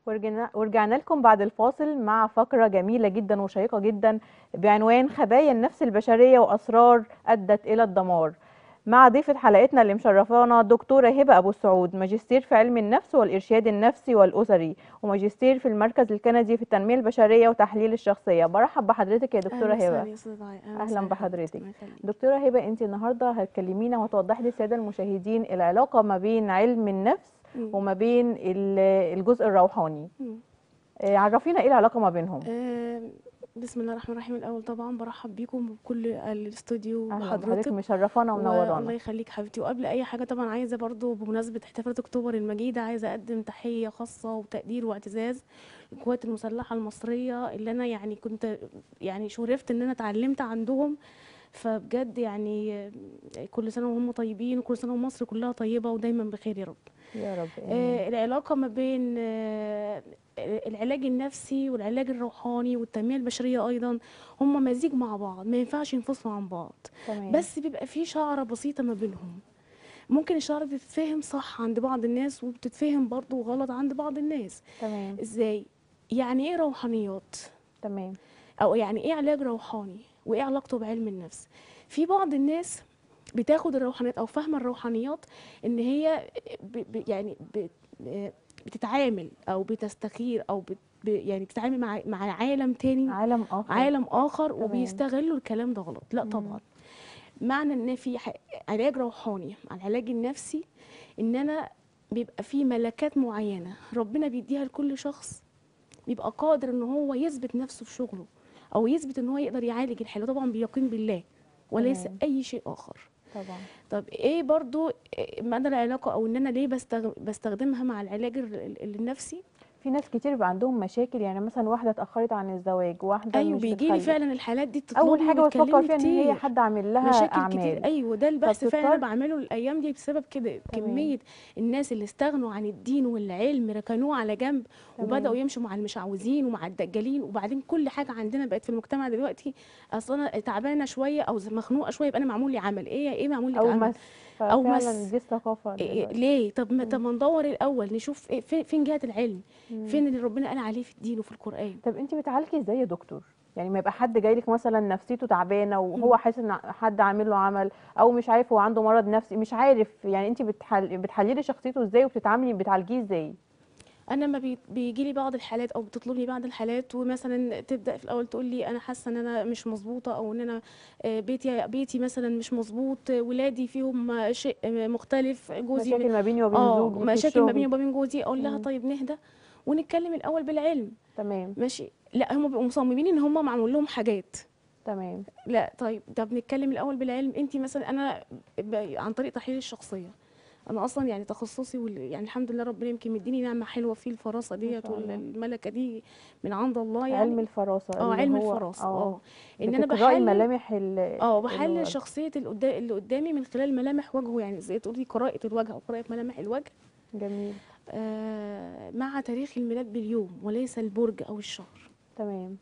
ورجعنا ورجعنا لكم بعد الفاصل مع فقرة جميلة جدا وشيقة جدا بعنوان خبايا النفس البشرية وأسرار أدت إلى الدمار مع ضيفة حلقتنا اللي مشرفانا دكتورة هبة أبو السعود ماجستير في علم النفس والإرشاد النفسي والأسري وماجستير في المركز الكندي في التنمية البشرية وتحليل الشخصية برحب بحضرتك يا دكتورة أهلا هبة وسهلا يا أستاذة عاي- أهلا وسهلا بحضرتك. الله يخليك. دكتورة هبة أنت النهاردة هتكلمينا وتوضحي للسادة المشاهدين العلاقة ما بين علم النفس مم. وما بين ال- الجزء الروحاني مم. آه، عرفينا ايه العلاقة ما بينهم آه، بسم الله الرحمن الرحيم الأول طبعا برحب بيكم وبكل الاستوديو اهلا بحضرتك وحضرتك مشرفانا والله ومنورانا يخليك حبيبتي وقبل أي حاجة طبعا عايزة برضو بمناسبة احتفالات أكتوبر المجيدة عايزة أقدم تحية خاصة وتقدير واعتزاز للقوات المسلحة المصرية اللي أنا يعني كنت يعني شرفت إن أنا اتعلمت عندهم فبجد يعني آه، كل سنة وهم طيبين وكل سنة ومصر كلها طيبة ودايما بخير يا رب يا رب آمين. آه، العلاقة ما بين آه، العلاج النفسي والعلاج الروحاني والتنمية البشرية أيضا هما مزيج مع بعض ما ينفعش ينفصلوا عن بعض تمام بس بيبقى في شعرة بسيطة ما بينهم ممكن الشعرة دي تتفهم صح عند بعض الناس وبتتفهم برضو غلط عند بعض الناس تمام ازاي يعني ايه روحانيات تمام او يعني ايه علاج روحاني وايه علاقته بعلم النفس في بعض الناس بتاخد الروحانيات او فاهمه الروحانيات ان هي ب ب يعني ب بتتعامل او بتستخير او بت ب يعني بتتعامل مع مع عالم تاني عالم اخر عالم اخر تمام. وبيستغلوا الكلام ده غلط لا مم. طبعا معنى ان في ح- علاج روحاني مع العلاج النفسي ان انا بيبقى في ملكات معينه ربنا بيديها لكل شخص بيبقى قادر ان هو يثبت نفسه في شغله او يثبت ان هو يقدر يعالج الحاله طبعا بيقين بالله وليس تمام. اي شيء اخر طبعا طب ايه برضو إيه مدى العلاقه او ان انا ليه بستغ- بستخدمها مع العلاج ال- ال- النفسي في ناس كتير بيبقى عندهم مشاكل يعني مثلا واحده اتاخرت عن الزواج واحده ايوه مش بيجي لي بتخلف. فعلا الحالات دي اول بتطلبني حاجه بتفكر وبتكلمني فيها ان هي كتير. حد عامل لها مشاكل اعمال كتير ايوه ده البحث فعلا فبتضطر- انا بعمله الايام دي بسبب كده تمام. كميه الناس اللي استغنوا عن الدين والعلم ركنوه على جنب تمام. وبداوا يمشوا مع المشعوذين ومع الدجالين وبعدين كل حاجه عندنا بقت في المجتمع دلوقتي اصل انا تعبانه شويه او مخنوقه شويه يبقى انا معمول لي عمل ايه ايه معمول لك او عمل مس أو ففعلا مس. دي الثقافه إيه إيه دلوقتي. ليه طب ما طب ما ندور الاول نشوف إيه فين فين جهه العلم مم. فين اللي ربنا قال عليه في الدين وفي القران طب انت بتعالجي ازاي يا دكتور يعني ما يبقى حد جاي لك مثلا نفسيته تعبانه وهو مم. حاسس ان حد عامل له عمل او مش عارف هو عنده مرض نفسي مش عارف يعني انت بتحل... بتحللي شخصيته ازاي وبتتعاملي بتعالجيه ازاي انا ما بي... بيجي لي بعض الحالات او بتطلب لي بعض الحالات ومثلا تبدا في الاول تقول لي انا حاسه ان انا مش مظبوطه او ان انا آه، بيتي بيتي مثلا مش مظبوط آه، ولادي فيهم آه، شيء آه، مختلف جوزي مشاكل ما بيني وبين اه زوجي في مشاكل ما الشغل. بيني وبين جوزي اقول لها مم. طيب نهدى ونتكلم الاول بالعلم تمام ماشي لا هم بيبقوا مصممين ان هم معمول لهم حاجات تمام لا طيب ده بنتكلم الاول بالعلم انت مثلا انا ب- عن طريق تحليل الشخصيه انا اصلا يعني تخصصي وال... يعني الحمد لله ربنا يمكن مديني نعمه حلوه في الفراسه ديت شاء الله. والملكه دي من عند الله يعني علم الفراسه اه اللي علم هو- الفراسه اه ان انا بتقرأي بحلل ملامح ال اه اللي بحلل هو- شخصيه اللي قدام اللي قدامي من خلال ملامح وجهه يعني زي تقولي قراءه الوجه او قراءه ملامح الوجه جميل آه مع تاريخ الميلاد باليوم وليس البرج او الشهر تمام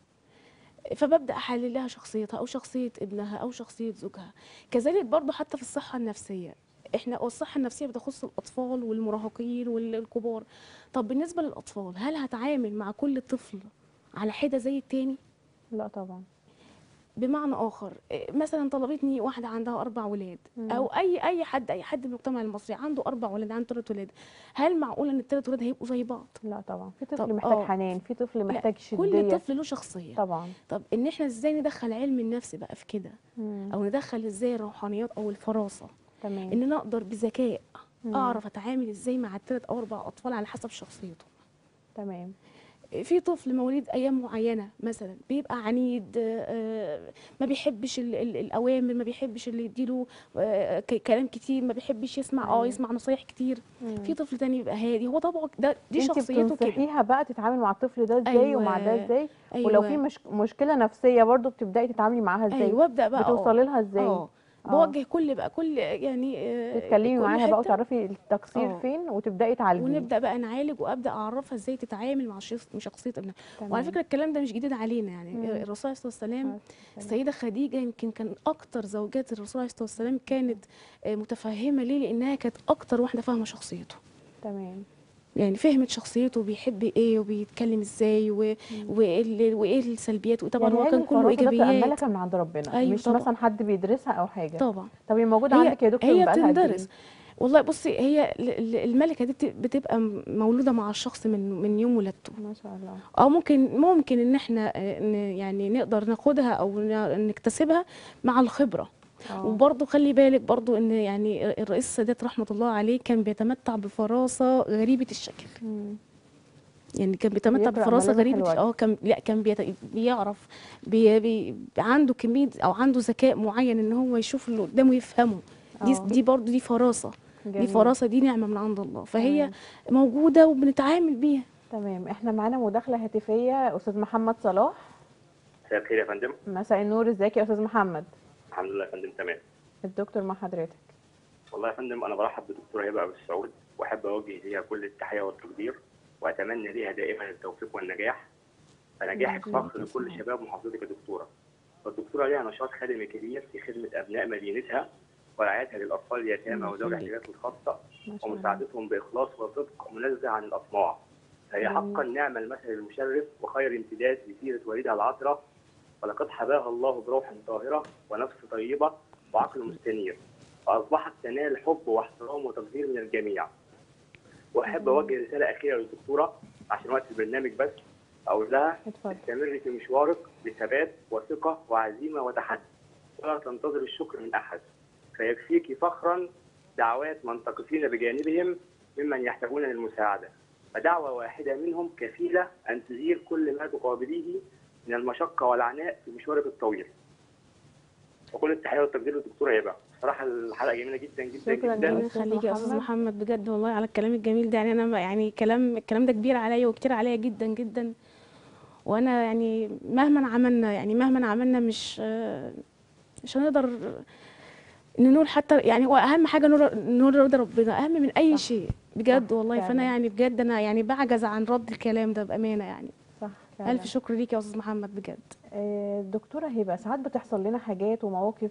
فببدا احلل لها شخصيتها او شخصيه ابنها او شخصيه زوجها كذلك برضو حتى في الصحه النفسيه احنا الصحه النفسيه بتخص الاطفال والمراهقين والكبار طب بالنسبه للاطفال هل هتعامل مع كل طفل على حده زي التاني لا طبعا بمعنى اخر إيه، مثلا طلبتني واحده عندها اربع ولاد مم. او اي اي حد اي حد من المجتمع المصري عنده اربع ولاد عنده ثلاث ولاد هل معقول ان الثلاث ولاد هيبقوا زي بعض لا طبعا في طب طفل محتاج آه. حنان في طفل لا، محتاج كل شديه طفل له شخصيه طبعا طب ان احنا ازاي ندخل علم النفس بقى في كده مم. او ندخل ازاي الروحانيات او الفراسه تمام ان انا اقدر بذكاء مم. اعرف اتعامل ازاي مع الثلاث او اربع اطفال على حسب شخصيتهم تمام في طفل مواليد ايام معينه مثلا بيبقى عنيد آه، ما بيحبش ال- ال- الاوامر ما بيحبش اللي يديله آه، ك- كلام كتير ما بيحبش يسمع اه أيوة. يسمع نصايح كتير مم. في طفل تاني بيبقى هادي هو طبعه ده دي انت شخصيته كده بتنصحيها بقى تتعامل مع الطفل ده ازاي ومع ده أيوة. ازاي ولو في ايوه مش مشكله نفسيه برضو بتبداي تتعاملي معاها ازاي ايوه ابدا بقى بتوصلي لها ازاي اه بوجه كل بقى كل يعني آه، تتكلمي كل معاها بقى حتة وتعرفي التقصير آه. فين وتبداي تعالجيه ونبدا بقى نعالج وابدا اعرفها ازاي تتعامل مع شخص- مع شخصيه ابنها وعلى فكره الكلام ده مش جديد علينا يعني مم. الرسول صلى الله عليه وسلم عليه السيدة خديجة يمكن كان أكتر زوجات الرسول عليه الصلاة والسلام كانت آه، متفهمة ليه لأنها كانت أكتر واحدة فاهمة شخصيته تمام يعني فهمت شخصيته بيحب ايه وبيتكلم ازاي و... وايه ال- وايه السلبيات وطبعا يعني هو هي كان كله الفراسة ده بتبقى ايجابيات ملكة من عند ربنا أيوة مش طبعا. مثلا حد بيدرسها او حاجة طبعا طب هي موجودة هي عندك يا دكتور هي بقالها قد ايه؟ بتندرس والله بصي هي ال- ال- الملكه دي بت- بتبقى م- مولوده مع الشخص من من يوم ولادته ما شاء الله اه ممكن ممكن ان احنا آه، ن- يعني نقدر ناخدها او ن- نكتسبها مع الخبره اه وبرضه خلي بالك برضه ان يعني الرئيس السادات رحمه الله عليه كان بيتمتع بفراسه غريبه الشكل مم. يعني كان بيتمتع بيقرأ بفراسه ملامح غريبه الش- الوجه. اه كان لا كان بيت... بيعرف بي... بي... عنده كميه او عنده ذكاء معين ان هو يشوف اللي قدامه يفهمه دي اه دي برضه دي فراسه دي جميل فراسه دي نعمه من عند الله فهي تمام موجوده وبنتعامل بيها تمام احنا معانا مداخلة هاتفية استاذ محمد صلاح مساء الخير يا فندم مساء النور ازيك يا استاذ محمد الحمد لله يا فندم تمام الدكتور مع حضرتك والله يا فندم انا برحب بدكتوره هبه ابو السعود واحب اوجه ليها كل التحيه والتقدير واتمنى ليها دائما التوفيق والنجاح فنجاحك فخر لكل شباب محافظتك يا دكتوره فالدكتوره ليها نشاط خدمي كبير في خدمه ابناء مدينتها ورعايتها للاطفال اليتامى الله وذوي يخليك. الاحتياجات الخاصه ما شاء الله ومساعدتهم باخلاص وصدق منزه عن الاطماع فهي جميل. حقا نعم المثل المشرف وخير امتداد لسيره والدها العطره ولقد حباها الله بروح طاهره ونفس طيبه وعقل مستنير فاصبحت تنال حب واحترام وتقدير من الجميع واحب اوجه رساله اخيره للدكتوره عشان وقت البرنامج بس اقول لها اتفضل استمري في مشوارك بثبات وثقه وعزيمه وتحدي ولا تنتظر الشكر من احد فيكفيك فخرا دعوات من تقفين بجانبهم ممن يحتاجون للمساعده فدعوه واحده منهم كفيله ان تزيل كل ما تقابليه من المشقه والعناء في مشوارك الطويل. وكل التحيه والتقدير للدكتوره هبه، بصراحه الحلقه جميله جدا جدا شكراً جدا جداً. ربنا أستاذ يخليك يا استاذ محمد. محمد بجد والله على الكلام الجميل ده يعني انا ما- يعني كلام الكلام ده كبير عليا وكتير عليا جدا جدا وانا يعني مهما عملنا يعني مهما عملنا مش آه، مش هنقدر ننول حتى يعني هو اهم حاجه نور نور رضا ربنا اهم من اي صح. شيء بجد صح، والله فعلاً. فانا يعني بجد انا يعني بعجز عن رد الكلام ده بامانه يعني صح فعلا الف شكر ليك يا استاذ محمد بجد آه، دكتورة هبة ساعات بتحصل لنا حاجات ومواقف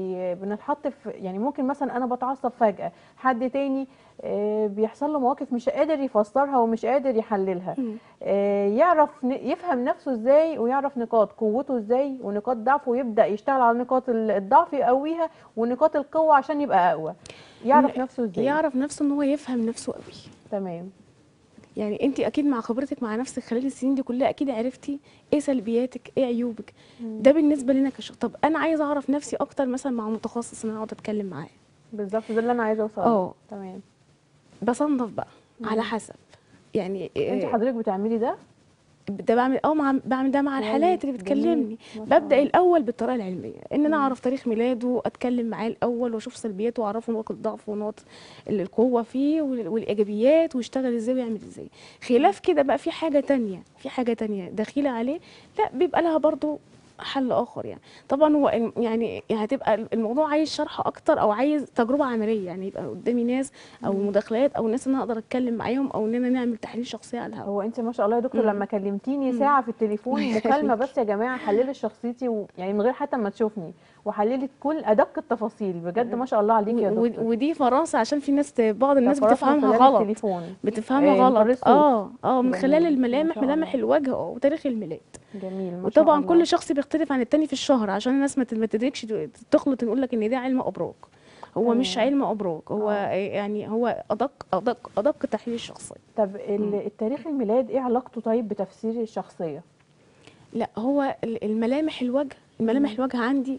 وبنتحط في يعني ممكن مثلا أنا بتعصب فجأة حد تاني آه، بيحصل له مواقف مش قادر يفسرها ومش قادر يحللها مم. آه، يعرف ن- يفهم نفسه ازاي ويعرف نقاط قوته ازاي ونقاط ضعفه ويبدأ يشتغل على نقاط ال- الضعف يقويها ونقاط القوة عشان يبقى أقوى يعرف نفسه ازاي يعرف نفسه ان هو يفهم نفسه قوي تمام يعني انت اكيد مع خبرتك مع نفسك خلال السنين دي كلها اكيد عرفتي ايه سلبياتك ايه عيوبك ده بالنسبه لنا كشخص طب انا عايزه اعرف نفسي اكتر مثلا مع متخصص ان انا اقعد اتكلم معاه بالظبط ده اللي أنا عايزة أوصله اه. تمام بصنف بقى على حسب يعني انت إيه حضرتك بتعملي ده ده بعمل اه مع بعمل ده مع كويس، الحالات اللي بتكلمني جميل، ما شاء ببدا الله. الاول بالطريقه العلميه ان انا مم. اعرف تاريخ ميلاده اتكلم معاه الاول واشوف سلبياته واعرفه نقط الضعف ونقط ال- القوه فيه وال- والايجابيات ويشتغل ازاي ويعمل ازاي خلاف كده بقى في حاجه تانية في حاجه تانية دخيله عليه لا بيبقى لها برضو حل اخر يعني طبعا هو الم- يعني هتبقى الموضوع عايز شرح اكتر او عايز تجربه عمليه يعني يبقى قدامي ناس او مداخلات او ناس ان انا اقدر اتكلم معاهم او اننا نعمل تحليل شخصيه على الهواء هو انت ما شاء الله يا دكتور مم. لما كلمتيني مم. ساعه في التليفون الله مكالمه يخليك. بس يا جماعه حللت شخصيتي و... يعني من غير حتى ما تشوفني وحللت كل ادق التفاصيل بجد ما شاء الله عليكي يا و- دكتور ودي فراسه عشان في ناس بعض الناس ده فرصة من بتفهمها خلال غلط التليفون بتفهمها آه، من غير غلط الصوت. اه اه من خلال جميل، ما الملامح شاء ملامح الله. الوجه اه وتاريخ الميلاد جميل ما شاء وطبعا الله كل شخص بيختلف عن التاني في الشهر عشان الناس ما ت- ما تدركش تخلط نقول لك ان ده علم ابراج هو مش تمام. علم ابراج هو آه. يعني هو ادق ادق ادق تحليل الشخصيه طب ال- التاريخ الميلاد ايه علاقته طيب بتفسير الشخصيه لا هو ال- الملامح الوجه الملامح الوجه عندي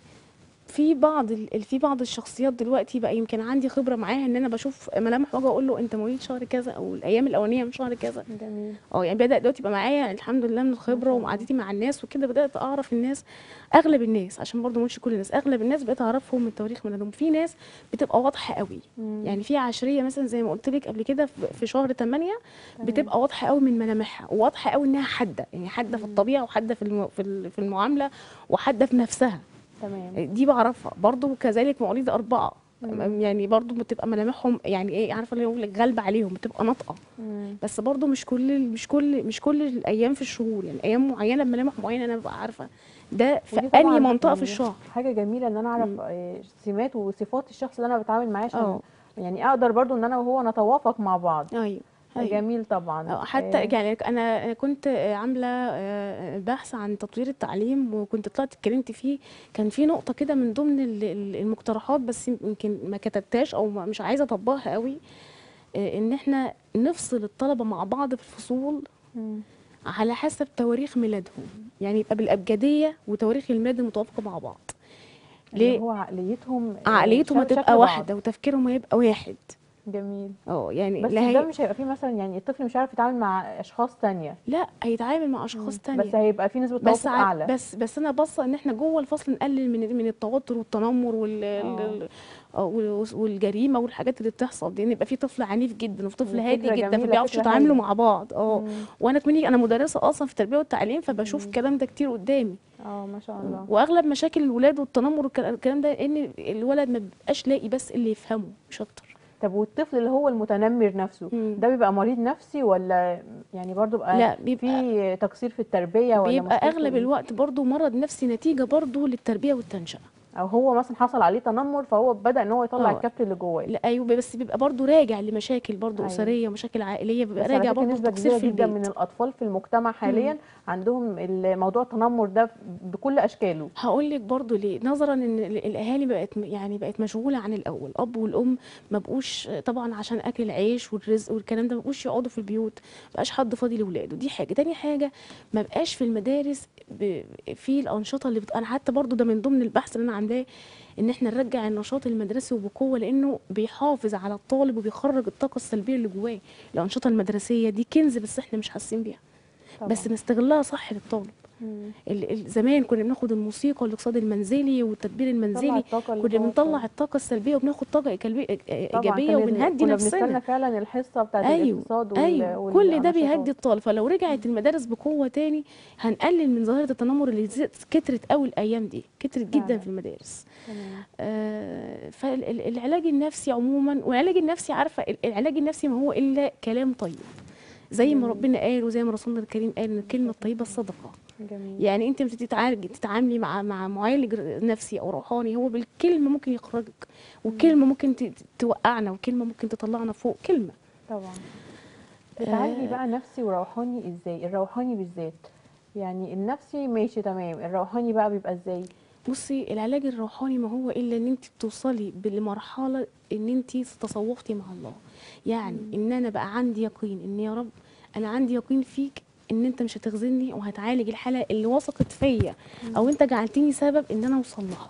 في بعض ال- في بعض الشخصيات دلوقتي بقى يمكن عندي خبره معاها ان انا بشوف ملامح وجه اقول له انت مواليد شهر كذا او الايام الاولانيه من شهر كذا جميل اه يعني بدا دلوقتي يبقى معايا الحمد لله من الخبره الله. ومعادتي مع الناس وكده بدات اعرف الناس اغلب الناس عشان برضه مش كل الناس اغلب الناس بقيت اعرفهم من تواريخ ميلادهم في ناس بتبقى واضحه قوي مم. يعني في عشريه مثلا زي ما قلت لك قبل كده في في شهر 8 بتبقى واضحه قوي من ملامحها وواضحه قوي انها حاده يعني حاده في الطبيعه وحاده في الم- في ال- في المعامله وحاده في نفسها تمام دي بعرفها برضو كذلك مواليد أربعة مم. يعني برضو بتبقى ملامحهم يعني ايه عارفه اللي يقول لك غالبه عليهم بتبقى ناطقه مم. بس برضو مش كل مش كل مش كل الايام في الشهور يعني ايام معينه بملامح معينه انا ببقى عارفه ده في ودي طبعاً انهي منطقه في يعني الشهر حاجه جميله ان انا اعرف آه، سمات وصفات الشخص اللي انا بتعامل معاه عشان اه يعني اقدر برضو ان انا وهو نتوافق مع بعض ايوه أيوة. جميل طبعا آه، حتى آه، يعني انا كنت عامله آه، بحث عن تطوير التعليم وكنت طلعت اتكلمت فيه كان في نقطه كده من ضمن ال- ال- المقترحات بس يمكن ما كتبتهاش او ما- مش عايزه اطبقها قوي آه، ان احنا نفصل الطلبه مع بعض في الفصول مم. على حسب تواريخ ميلادهم يعني يبقى بالابجديه وتواريخ الميلاد المتوافقه مع بعض اللي ليه هو عقليتهم آه، عقليتهم شبه- هتبقى شكل بعض. واحده وتفكيرهم هيبقى واحد جميل اه يعني بس لا ده هي مش هيبقى فيه مثلا يعني الطفل مش عارف يتعامل مع اشخاص تانية لا هيتعامل مع اشخاص تانية بس هيبقى فيه نسبة بس توافق ع- اعلى بس بس انا باصه ان احنا جوه الفصل نقلل من من التوتر والتنمر وال ال- ال- آه، وال- والجريمه والحاجات اللي بتحصل دي ان يبقى في طفل عنيف جدا وفي طفل دي هادي فكرة جدا جميلة، فما بيعرفش فكرة يتعاملوا هايلة. مع بعض اه مم. وانا كمني انا مدرسه اصلا في التربيه والتعليم فبشوف الكلام ده كتير قدامي اه ما شاء الله واغلب مشاكل الولاد والتنمر والكلام ده ان الولد ما بيبقاش لاقي بس اللي يفهمه مش اكتر طب والطفل اللي هو المتنمر نفسه مم. ده بيبقى مريض نفسي ولا يعني برضو بقى لا بيبقى في تقصير في التربية ولا بيبقى مشكلته اغلب إيه؟ الوقت برضو مرض نفسي نتيجه برضو للتربيه والتنشئه او هو مثلا حصل عليه تنمر فهو بدأ ان هو يطلع آه. الكبت اللي جواه لا ايوه بس بيبقى برضو راجع لمشاكل برضو أيوة. اسريه ومشاكل عائليه بيبقى بس على راجع فكرة برضو نسبة لتقصير كبيرة في جدا البيت من الأطفال في المجتمع حاليا عندهم موضوع التنمر ده بكل أشكاله هقول لك برضو ليه نظرا ان ال- الاهالي بقت م- يعني بقت مشغوله عن الاول الاب والام ما بقوش طبعا عشان اكل العيش والرزق والكلام ده ما بقوش يقعدوا في البيوت ما بقاش حد فاضي لاولاده دي حاجه تاني حاجه ما بقاش في المدارس ب- في الانشطه اللي بت... انا حتى برضو ده من ضمن البحث اللي انا عاملاه ان احنا نرجع النشاط المدرسي وبقوه لانه بيحافظ على الطالب وبيخرج الطاقه السلبيه اللي جواه الانشطه المدرسيه دي كنز بس احنا مش حاسين بيها طبعا. بس نستغلها صح للطالب مم. ال- ال- زمان كنا بناخد الموسيقى والاقتصاد المنزلي والتدبير طلع المنزلي الطاقة اللي كنا جوه بنطلع الطالب. الطاقه السلبيه وبناخد طاقه إيجابية- طبعا ايجابيه كان ال- وبنهدي كنا نفسنا بنستنى فعلا الحصة بتاعت ايوه الاقتصاد وال... ايوه كل ده والأنشطات. بيهدي الطالب فلو رجعت المدارس بقوه تاني هنقلل من ظاهره التنمر اللي زي- كترت قوي الايام دي كترت جدا فعلا. في المدارس تمام. آه فالعلاج النفسي عموما والعلاج النفسي عارفه ال- العلاج النفسي ما هو الا كلام طيب زي ما جميل. ربنا قال وزي ما رسولنا الكريم قال ان الكلمه الطيبه الصدقه جميل يعني انت مش تتعالج تتعاملي مع مع معالج نفسي او روحاني هو بالكلمه ممكن يخرجك وكلمه ممكن ت- توقعنا وكلمه ممكن تطلعنا فوق كلمه طبعا بتعالجي آه. بقى نفسي وروحاني ازاي الروحاني بالذات يعني النفسي ماشي تمام الروحاني بقى بيبقى ازاي بصي العلاج الروحاني ما هو الا ان انت توصلي لمرحله ان انت تصوفتي مع الله يعني ان انا بقى عندي يقين ان يا رب انا عندي يقين فيك ان انت مش هتخذلني وهتعالج الحاله اللي وثقت فيا او انت جعلتني سبب ان انا اوصل لها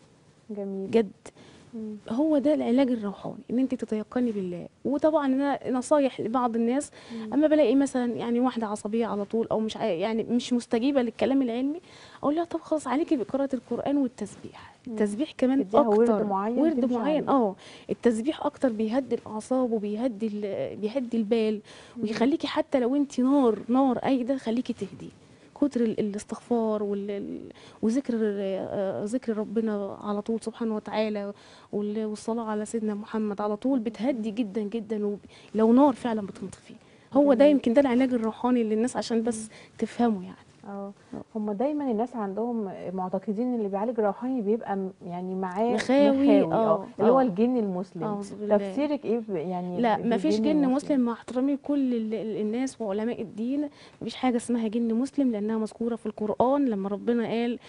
جميل جد مم. هو ده العلاج الروحاني ان انت تتيقني بالله وطبعا انا نصايح لبعض الناس اما بلاقي مثلا يعني واحده عصبيه على طول او مش عاي- يعني مش مستجيبه للكلام العلمي اقول لها طب خلاص عليكي بقراءه القران والتسبيح التسبيح كمان تديها ورد اكتر معين ورد تمشي معين عليه. اه التسبيح اكتر بيهدي الاعصاب وبيهدي ال- بيهدي البال ويخليكي حتى لو انت نار نار قايده خليكي تهدي كتر ال- الاستغفار وال- ال- وذكر آه، ذكر ربنا على طول سبحانه وتعالى وال- والصلاة على سيدنا محمد على طول بتهدي جدا جدا وب- لو نار فعلا بتنطفي هو ده جميل. يمكن ده العلاج الروحاني للناس عشان بس تفهموا يعني اه هم دايما الناس عندهم معتقدين اللي بيعالج روحاني بيبقى م- يعني معاه مخاوي، اه آه، اللي هو آه. الجن المسلم أعوذ بالله. تفسيرك ايه ب- يعني لا ب- ما فيش بالجن جن مسلم مع احترامي لكل ال- ال- الناس وعلماء الدين ما فيش حاجه اسمها جن مسلم لانها مذكوره في القران لما ربنا قال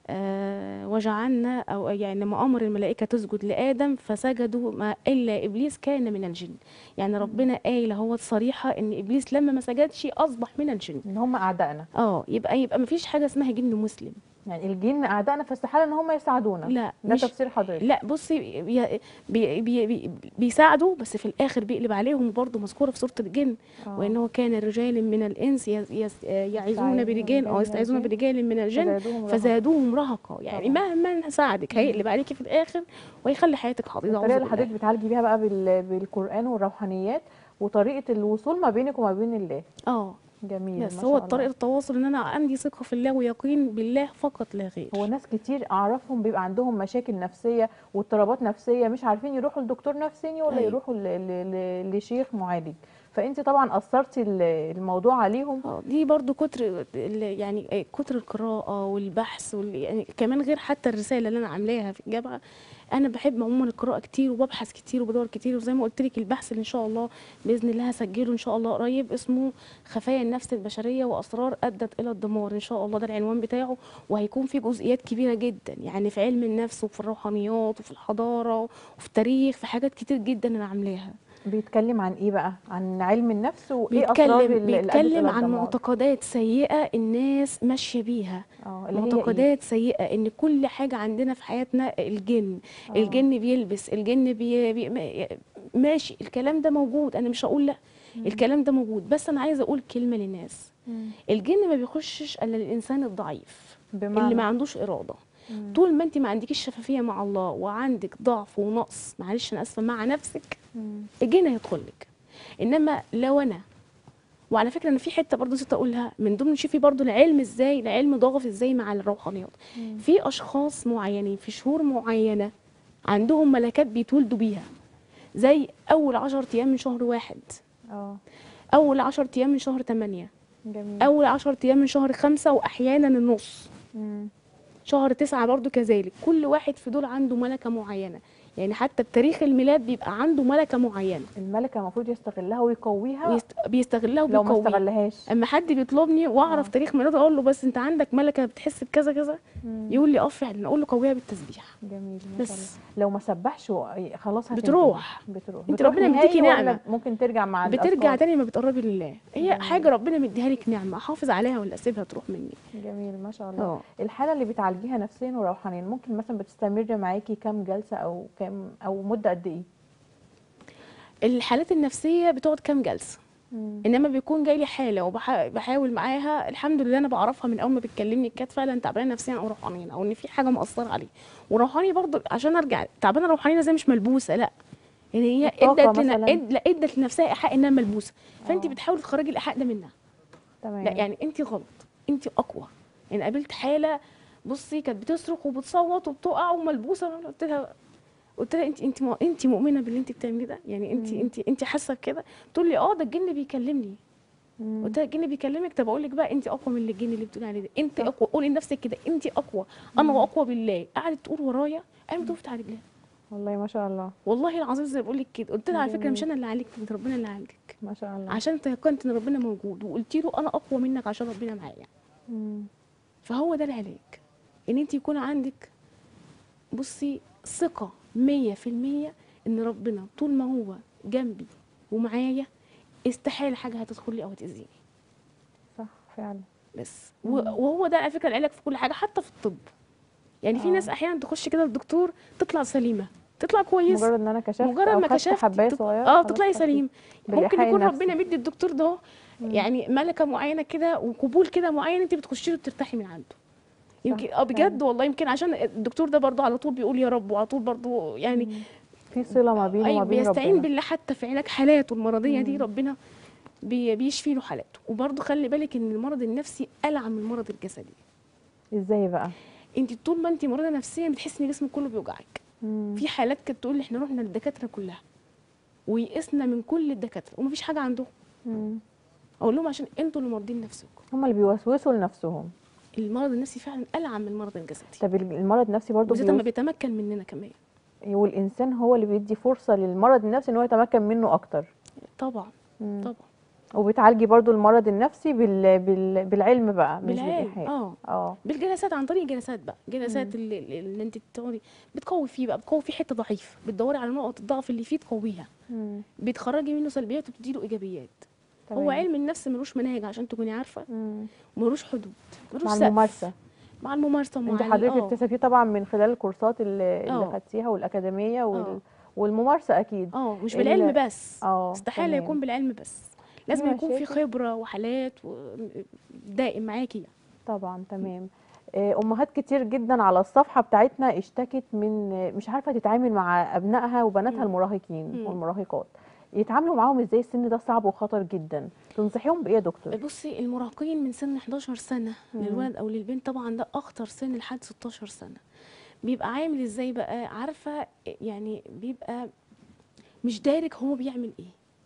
آه وجعلنا او يعني لما امر الملائكه تسجد لادم فسجدوا ما الا ابليس كان من الجن يعني ربنا قايل هو صريحه ان ابليس لما ما سجدش اصبح من الجن ان هم اعدائنا اه يبقى يبقى ما فيش حاجه اسمها جن مسلم يعني الجن اعدائنا فاستحاله ان هم يساعدونا لا ده مش تفسير حضرتك لا بصي بي بي بي بي بيساعدوا بس في الاخر بيقلب عليهم برضه مذكوره في سوره الجن آه. وانه كان رجال من الانس يس يس يعيذون يستعيذون برجال او من يستعيذون الجن برجال من الجن فزادوهم رهقا. فزادوهم رهقا يعني طبعا. مهما ساعدك هيقلب عليكي في الاخر ويخلي حياتك حضيضه الطريقه أعوذ اللي حضرتك بالله. بتعالجي بيها بقى بال... بالقران والروحانيات وطريقه الوصول ما بينك وما بين الله اه جميل بس ما هو شاء طريقه الله. التواصل ان انا عندي ثقه في الله ويقين بالله فقط لا غير هو ناس كتير اعرفهم بيبقى عندهم مشاكل نفسيه واضطرابات نفسيه مش عارفين يروحوا لدكتور نفساني ولا أيوة. يروحوا ل... ل... ل... لشيخ معالج فانت طبعا اثرتي ال- الموضوع عليهم اه دي برضو كتر ال- يعني إيه، كتر القراءة والبحث وال يعني كمان غير حتى الرسالة اللي أنا عاملاها في الجامعة أنا بحب عموما القراءة كتير وببحث كتير وبدور كتير وزي ما قلت لك البحث اللي إن شاء الله بإذن الله هسجله إن شاء الله قريب اسمه خفايا النفس البشرية وأسرار أدت إلى الدمار إن شاء الله ده العنوان بتاعه وهيكون فيه جزئيات كبيرة جدا يعني في علم النفس وفي الروحانيات وفي الحضارة وفي التاريخ في حاجات كتير جدا أنا عاملاها بيتكلم عن ايه بقى عن علم النفس وايه اسرار بيتكلم ال- اللي أدت بيتكلم إلى عن الدمار؟ معتقدات سيئة الناس ماشية بيها اه اللي هي إيه؟ معتقدات سيئة ان كل حاجة عندنا في حياتنا الجن آه. الجن بيلبس الجن بي بي ما- ماشي الكلام ده موجود انا مش هقول لا الكلام ده موجود بس انا عايزة اقول كلمة للناس مم. الجن ما بيخشش الا للانسان الضعيف اللي بمعنى ما عندوش إرادة مم. طول ما انت ما عندكيش شفافية مع الله وعندك ضعف ونقص معلش انا اسفة مع نفسك مم. الجن هيدخل لك انما لو انا وعلى فكره انا في حته برضه نسيت اقولها من ضمن شوفي برضه العلم ازاي العلم ضاغط ازاي مع الروحانيات مم. في اشخاص معينين في شهور معينه عندهم ملكات بيتولدوا بيها زي اول 10 ايام من شهر واحد اه اول 10 ايام من شهر 8 جميل اول 10 ايام من شهر خمسة واحيانا النص مم. شهر تسعة برضو كذلك كل واحد في دول عنده ملكه معينه يعني حتى بتاريخ الميلاد بيبقى عنده ملكه معينه الملكه المفروض يستغلها ويقويها ويست- بيستغلها لو ما وبيقويها استغلهاش اما حد بيطلبني واعرف آه. تاريخ ميلاده اقول له بس انت عندك ملكه بتحس بكذا كذا مم. يقول لي اه فعلا اقول له قويها بالتسبيح جميل ما شاء الله بس لو ما سبحش و- خلاص هتنتهي. بتروح. بتروح انت بتروح ربنا نهائي مديكي ولا نعمة. ممكن ترجع مع بترجع الأطفال؟ تاني ما بتقربي لله هي جميل. حاجه ربنا مديها لك نعمه احافظ عليها ولا اسيبها تروح مني جميل ما شاء الله اه الحاله اللي بتعالجيها نفسيا وروحانيا ممكن مثلا بتستمر معاكي كام جلسه او كام او مده قد ايه الحالات النفسيه بتقعد كام جلسه مم. انما بيكون جاي لي حاله وبحاول معاها الحمد لله انا بعرفها من اول ما بتكلمني كانت فعلا تعبانه نفسيا او روحانيا او ان في حاجه مأثره عليه وروحاني برضه عشان ارجع تعبانه روحانيا زي مش ملبوسه لا يعني هي الطاقة ادت لنا مثلاً. اد لا ادت لنفسها ايحاء انها ملبوسه فانت آه. بتحاولي تخرجي الايحاء ده منها تمام لا يعني انت غلط انت اقوى يعني قابلت حاله بصي كانت بتصرخ وبتصوت وبتقع وملبوسه وانا قلت لها قلت لها انت انت مو- انت مؤمنه باللي انت بتعمليه ده يعني انت مم. انت انت حاسه بكده تقول لي اه ده الجن بيكلمني مم. قلت لها الجن بيكلمك طب اقول لك بقى انت اقوى من اللي الجن اللي بتقولي عليه ده انت صح. اقوى قولي لنفسك كده انت اقوى انا واقوى بالله قعدت تقول ورايا انا وقفت على رجليها والله ما شاء الله والله العظيم زي ما بقول لك كده قلت لها على فكره مش جميل. انا اللي عالجتك انت ربنا اللي عالجك ما شاء الله عشان تيقنت ان ربنا موجود وقلت له انا اقوى منك عشان ربنا معايا مم. فهو ده العلاج ان انت يكون عندك بصي ثقة مية في المية ان ربنا طول ما هو جنبي ومعايا استحالة حاجة هتدخل لي او هتأذيني صح فعلا بس و- وهو ده على فكرة العلاج في كل حاجة حتى في الطب يعني في آه. ناس احيانا تخش كده للدكتور تطلع سليمة تطلع كويس مجرد ان انا كشفت مجرد أو ما خدت كشفت حبايه تط- صغيره اه خلاص تطلعي خدت سليم ممكن بالإيحاء يكون النفسي. ربنا مدي الدكتور ده مم. يعني ملكه معينه كده وقبول كده معين انت بتخشي له بترتاحي من عنده يمكن اه بجد والله يمكن عشان الدكتور ده برضه على طول بيقول يا رب وعلى طول برضه يعني مم. في صله ما بينه اي وما بين بيستعين ربنا بالله حتى في علاج حالاته المرضيه دي مم. ربنا بي بيشفي له حالاته وبرضه خلي بالك ان المرض النفسي العن من المرض الجسدي ازاي بقى انت طول ما انت مريضه نفسيا بتحسي ان جسمك كله بيوجعك مم. في حالات كانت تقول لي احنا رحنا للدكاتره كلها ويئسنا من كل الدكاتره ومفيش حاجه عندهم مم. اقول لهم عشان انتوا اللي مرضين نفسكم هما اللي بيوسوسوا لنفسهم المرض النفسي فعلا العن من المرض الجسدي طب المرض النفسي برضه بالذات لما بيوس... بيتمكن مننا كمان والانسان هو اللي بيدي فرصه للمرض النفسي ان هو يتمكن منه اكتر طبعا مم. طبعا وبتعالجي برضو المرض النفسي بال... بال... بالعلم بقى مش بالعلم بالايحاء اه اه بالجلسات عن طريق جلسات بقى جلسات اللي, اللي انت بتقعدي بتقوي فيه بقى بتقوي فيه حته ضعيف بتدوري على نقط الضعف اللي فيه تقويها مم. بتخرجي منه سلبيات وبتدي له ايجابيات تمام. هو علم النفس ملوش مناهج عشان تكوني عارفه مم. ملوش حدود ملوش مع سقف. الممارسه مع الممارسه مع انت ال- حضرتك آه. اكتسبتيه طبعا من خلال الكورسات اللي, اللي آه. خدتيها والاكاديميه وال... آه. والممارسه اكيد اه مش ال- بالعلم بس اه استحاله تمام. يكون بالعلم بس لازم في يكون في مشاكل؟ خبره وحالات و... دائم معاكي يعني. طبعا تمام آه، امهات كتير جدا على الصفحه بتاعتنا اشتكت من آه، مش عارفه تتعامل مع ابنائها وبناتها مم. المراهقين مم. والمراهقات يتعاملوا معاهم ازاي السن ده صعب وخطر جدا تنصحيهم بايه يا دكتور بصي المراهقين من سن 11 سنة مم. للولد أو للبنت طبعا ده أخطر سن لحد 16 سنة بيبقى عامل ازاي بقى عارفة يعني بيبقى مش دارك هو بيعمل ايه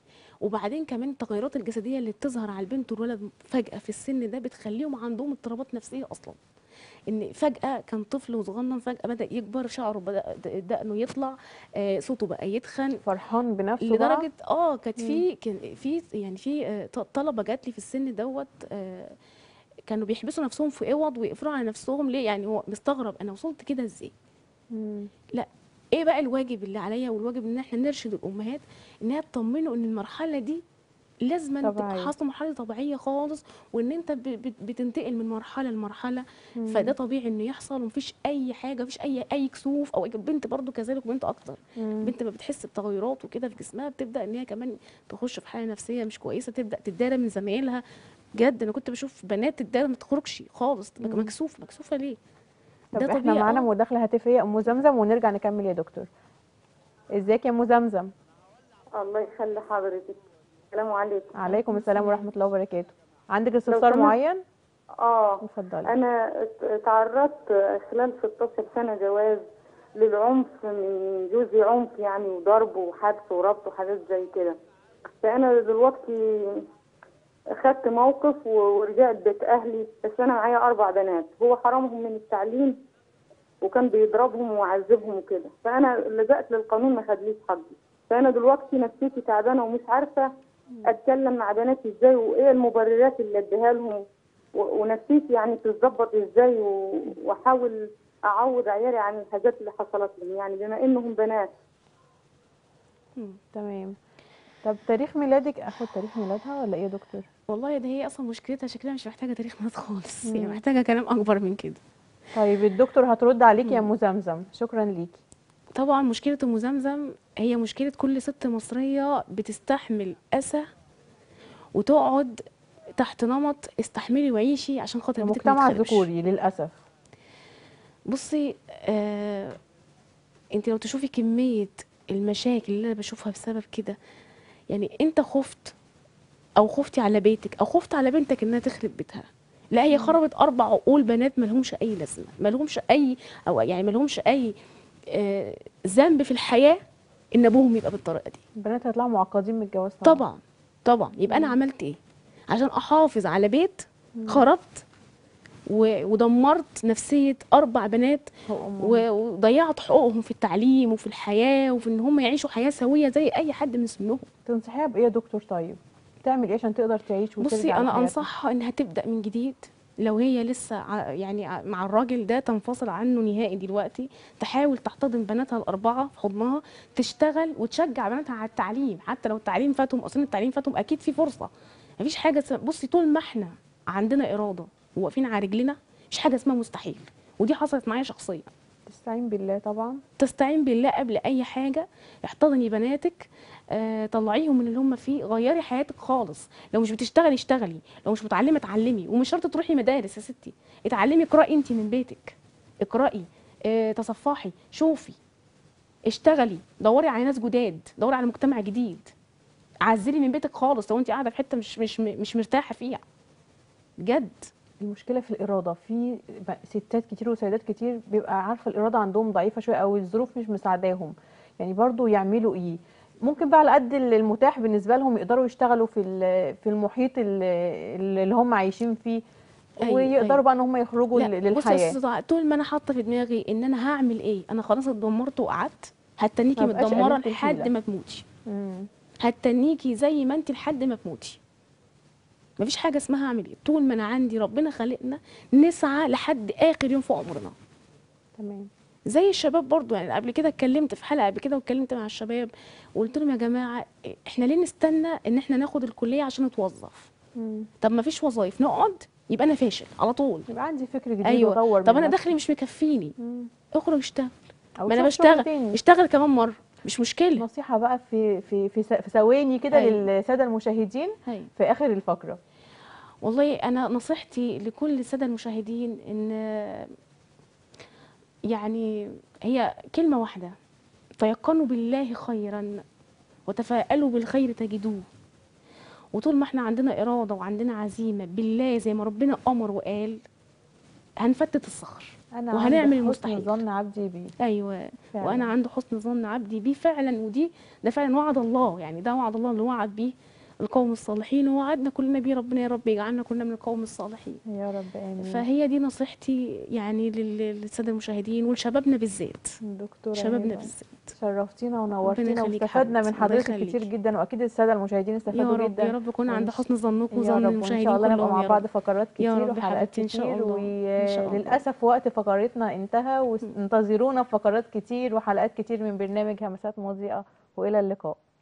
وبعدين كمان التغيرات الجسديه اللي بتظهر على البنت والولد فجاه في السن ده بتخليهم عندهم اضطرابات نفسيه اصلا ان فجاه كان طفل وصغنن فجاه بدا يكبر شعره بدا دقنه يطلع آه، صوته بقى يتخن فرحان بنفسه بقى لدرجه اه كانت في كان في يعني في آه، ط- طلبه جات لي في السن دوت آه، كانوا بيحبسوا نفسهم في اوض ويقفلوا على نفسهم ليه يعني هو مستغرب انا وصلت كده ازاي مم. لا ايه بقى الواجب اللي عليا والواجب ان احنا نرشد الامهات انها تطمنوا ان المرحله دي لازم تبقى طبيعية. حاصله مرحله طبيعيه خالص وان انت ب- ب- بتنتقل من مرحله لمرحله مم. فده طبيعي انه يحصل ومفيش اي حاجه مفيش اي اي كسوف او البنت برضو كذلك وبنت اكتر مم. البنت ما بتحس بتغيرات وكده في جسمها بتبدا ان هي كمان تخش في حاله نفسيه مش كويسه تبدا تتدارى من زمايلها جد انا كنت بشوف بنات تتدارى ما تخرجش خالص تبقى مم. مكسوفه مكسوفه ليه طب ده احنا طبيعي معانا آه. مداخله هاتفيه ام زمزم ونرجع نكمل يا دكتور ازيك يا ام زمزم الله يخلي حضرتك السلام عليكم عليكم السلام ورحمه الله وبركاته عندك استفسار سمحت. معين اه اتفضلي انا ات- تعرضت خلال 16 سنه جواز للعنف من جوزي عنف يعني وضرب وحبس وربط وحاجات زي كده فانا دلوقتي خدت موقف و- ورجعت بيت اهلي بس انا معايا اربع بنات هو حرمهم من التعليم وكان بيضربهم ويعذبهم وكده فانا لجأت للقانون ما خدليش حقي فانا دلوقتي نفسيتي تعبانه ومش عارفه اتكلم مع بناتي ازاي وايه المبررات اللي اديها لهم و- ونفسيتي يعني تتظبط ازاي و- واحاول اعوض عيالي عن الحاجات اللي حصلت لهم يعني بما انهم بنات مم. تمام طب تاريخ ميلادك اخد تاريخ ميلادها ولا ايه يا دكتور والله ده هي اصلا مشكلتها شكلها مش محتاجه تاريخ ميلاد خالص هي مم. محتاجه كلام اكبر من كده طيب الدكتور هترد عليك يا ام زمزم شكرا ليكي طبعا مشكله ام زمزم هي مشكله كل ست مصريه بتستحمل اسى وتقعد تحت نمط استحملي وعيشي عشان خاطر بيتك ما المجتمع يتخربش. الذكوري للاسف بصي آه انت لو تشوفي كميه المشاكل اللي انا بشوفها بسبب كده يعني انت خفت او خفتي على بيتك او خفت على بنتك انها تخرب بيتها لا هي خربت اربع عقول بنات ما لهمش اي لازمه ما لهمش اي او يعني ما لهمش اي آه، ذنب في الحياه ان ابوهم يبقى بالطريقه دي البنات هيطلعوا معقدين من الجواز طبعا طبعا يبقى انا عملت ايه عشان احافظ على بيت خربت و- ودمرت نفسيه اربع بنات هو أمهم. و- وضيعت حقوقهم في التعليم وفي الحياه وفي ان هم يعيشوا حياه سويه زي اي حد من سنهم تنصحيها بايه يا دكتور طيب تعمل ايه عشان تقدر تعيش وترجع بصي انا لحياتها؟ انصحها انها تبدا من جديد لو هي لسه ع- يعني ع- مع الراجل ده تنفصل عنه نهائي دلوقتي تحاول تحتضن بناتها الاربعه في حضنها تشتغل وتشجع بناتها على التعليم حتى لو التعليم فاتهم اصلا التعليم فاتهم اكيد في فرصه مفيش حاجه اسمها بصي طول ما احنا عندنا اراده وواقفين على رجلنا مفيش حاجه اسمها مستحيل ودي حصلت معايا شخصيا تستعين بالله طبعا تستعين بالله قبل اي حاجه احتضني بناتك آه، طلعيهم من اللي هم فيه غيري حياتك خالص لو مش بتشتغلي اشتغلي لو مش متعلمه اتعلمي ومش شرط تروحي مدارس يا ستي اتعلمي اقراي انت من بيتك اقراي اه تصفحي شوفي اشتغلي دوري على ناس جداد دوري على مجتمع جديد عزلي من بيتك خالص لو انت قاعده في حته مش مش مش مرتاحه فيها بجد المشكله في الاراده في ب- ستات كتير وسيدات كتير بيبقى عارفه الاراده عندهم ضعيفه شويه او الظروف مش مساعداهم يعني برضو يعملوا ايه ممكن بقى على قد المتاح بالنسبه لهم يقدروا يشتغلوا في ال- في المحيط ال- اللي هم عايشين فيه أيوة، ويقدروا أيوة. بقى ان هم يخرجوا لا ل- بصي يا للحياه استاذ طه، طول ما انا حاطه في دماغي ان انا هعمل ايه انا خلاص اتدمرت وقعدت هتنيكي ما بقاش متدمره قليلة لحد الحيلة. ما تموتي مم. هتنيكي زي ما انت لحد ما تموتي مفيش حاجه اسمها اعمل ايه طول ما انا عندي ربنا خلقنا نسعى لحد اخر يوم في عمرنا تمام زي الشباب برضو يعني قبل كده اتكلمت في حلقه قبل كده واتكلمت مع الشباب وقلت لهم يا جماعه احنا ليه نستنى ان احنا ناخد الكليه عشان نتوظف مم. طب ما فيش وظايف نقعد يبقى انا فاشل على طول يبقى عندي فكر جديد ايوه واطور طب من انا نفسي. دخلي مش مكفيني مم. اخرج اشتغل أو ما انا شوف شغل بشتغل تاني. اشتغل كمان مره مش مشكله نصيحه بقى في في في س- في ثواني كده أيوة. للساده المشاهدين هاي. في اخر الفقره والله انا نصيحتي لكل الساده المشاهدين ان يعني هي كلمه واحده تيقنوا بالله خيرا وتفاءلوا بالخير تجدوه وطول ما احنا عندنا اراده وعندنا عزيمه بالله زي ما ربنا امر وقال هنفتت الصخر انا وهنعمل عند حسن المستحيل. ظن عبدي بيه ايوه فعلا. وانا عند حسن ظن عبدي بيه فعلا ودي ده فعلا وعد الله يعني ده وعد الله اللي وعد بيه القوم الصالحين ووعدنا كلنا بيه ربنا يا رب يجعلنا كلنا من القوم الصالحين يا رب امين فهي دي نصيحتي يعني لل- للساده المشاهدين ولشبابنا بالذات دكتوره شبابنا هبة، بالذات شرفتينا ونورتينا يخليك واستفدنا من حبيبتي، الله حضرتك كتير يخليك. جدا واكيد الساده المشاهدين يا استفادوا رب جدا يا رب يكون عند ونش- حسن ظنكم يا وظن رب وان المشاهدين شاء الله نبقى كلهم مع يا بعض رب فقرات يا كتير رب وحلقات حبيبتي، إن شاء كتير الله. إن شاء الله. وللاسف وقت فقرتنا انتهى وانتظرونا في فقرات كتير وحلقات كتير من برنامج همسات مضيئه والى اللقاء